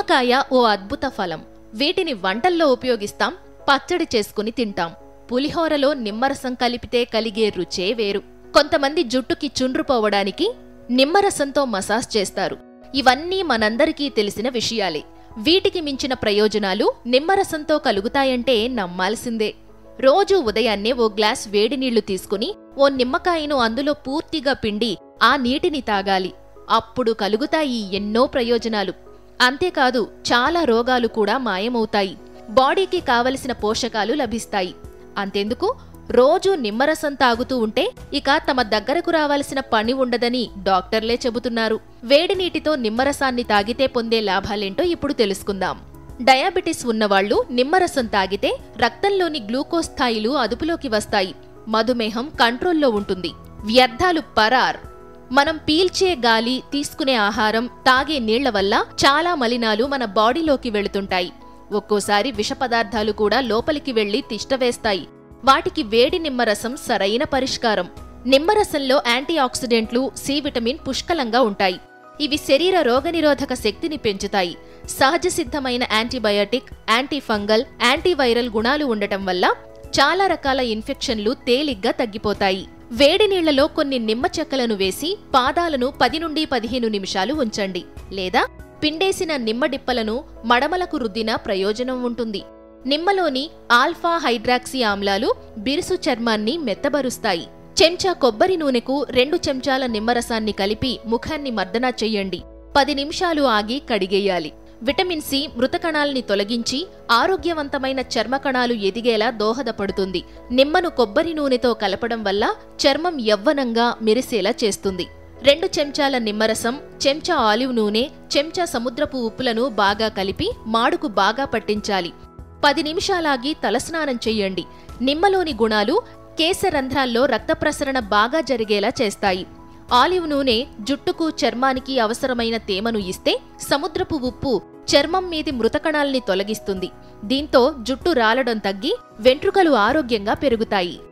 నిమ్మకాయ ఓ అద్భుత ఫలం వీటిని వంటల్లో ఉపయోగిస్తాం పచ్చడి చేసుకుని తింటాం పులిహోరలో నిమ్మరసం కలిపితే కలిగే రుచే వేరు కొంతమంది జుట్టుకి చుండ్రు పోవడానికి నిమ్మరసంతో మసాజ్ చేస్తారు ఇవన్నీ మనందరికీ తెలిసిన విషయాలే వీటికి మించిన ప్రయోజనాలు నిమ్మరసంతో కలుగుతాయంటే నమ్మాల్సిందే రోజూ ఉదయాన్నే ఓ గ్లాస్ వేడి నీళ్లు తీసుకుని ఓ నిమ్మకాయను అందులో పూర్తిగా పిండి ఆ నీటిని తాగాలి అప్పుడు కలుగుతాయి ఎన్నో ప్రయోజనాలు అంతేకాదు చాలా రోగాలు కూడా మాయమవుతాయి బాడీకి కావలసిన పోషకాలు లభిస్తాయి అంతెందుకు రోజూ నిమ్మరసం తాగుతూ ఉంటే ఇక తమ దగ్గరకు రావాల్సిన పని ఉండదని డాక్టర్లే చెబుతున్నారు వేడి నీటితో నిమ్మరసాన్ని తాగితే పొందే లాభాలేంటో ఇప్పుడు తెలుసుకుందాం డయాబెటిస్ ఉన్నవాళ్లు నిమ్మరసం తాగితే రక్తంలోని గ్లూకోజ్ స్థాయిలు అదుపులోకి వస్తాయి మధుమేహం కంట్రోల్లో ఉంటుంది వ్యర్థాలు పరార్ మనం పీల్చే గాలి తీసుకునే ఆహారం తాగే నీళ్ల వల్ల చాలా మలినాలు మన బాడీలోకి వెళుతుంటాయి ఒక్కోసారి విష పదార్థాలు కూడా లోపలికి వెళ్లి తిష్టవేస్తాయి వాటికి వేడి నిమ్మరసం సరైన పరిష్కారం నిమ్మరసంలో యాంటీ ఆక్సిడెంట్లు సి విటమిన్ పుష్కలంగా ఉంటాయి ఇవి శరీర రోగనిరోధక శక్తిని పెంచుతాయి సహజ సిద్ధమైన యాంటీబయాటిక్ యాంటీ ఫంగల్ యాంటీవైరల్ గుణాలు ఉండటం వల్ల చాలా రకాల ఇన్ఫెక్షన్లు తేలిగ్గా తగ్గిపోతాయి వేడి నీళ్లలో కొన్ని నిమ్మ చెక్కలను వేసి పాదాలను పది నుండి పదిహేను నిమిషాలు ఉంచండి లేదా పిండేసిన నిమ్మ డిప్పలను మడమలకు రుద్దిన ప్రయోజనం ఉంటుంది నిమ్మలోని ఆల్ఫా హైడ్రాక్సీ ఆమ్లాలు బిరుసు చర్మాన్ని మెత్తబరుస్తాయి చెంచా కొబ్బరి నూనెకు రెండు చెంచాల నిమ్మరసాన్ని కలిపి ముఖాన్ని మర్దనా చెయ్యండి పది నిమిషాలు ఆగి కడిగేయాలి విటమిన్ సి మృత కణాల్ని తొలగించి ఆరోగ్యవంతమైన చర్మ కణాలు ఎదిగేలా దోహదపడుతుంది నిమ్మను కొబ్బరి నూనెతో కలపడం వల్ల చర్మం యవ్వనంగా మెరిసేలా చేస్తుంది రెండు చెంచాల నిమ్మరసం చెంచా ఆలివ్ నూనె చెంచా సముద్రపు ఉప్పులను బాగా కలిపి మాడుకు బాగా పట్టించాలి పది నిమిషాలాగి తలస్నానం చెయ్యండి నిమ్మలోని గుణాలు కేశరంధ్రాల్లో రక్త ప్రసరణ బాగా జరిగేలా చేస్తాయి ఆలివ్ నూనె జుట్టుకు చర్మానికి అవసరమైన తేమను ఇస్తే సముద్రపు ఉప్పు చర్మం మీది మృతకణాల్ని తొలగిస్తుంది దీంతో జుట్టు రాలడం తగ్గి వెంట్రుకలు ఆరోగ్యంగా పెరుగుతాయి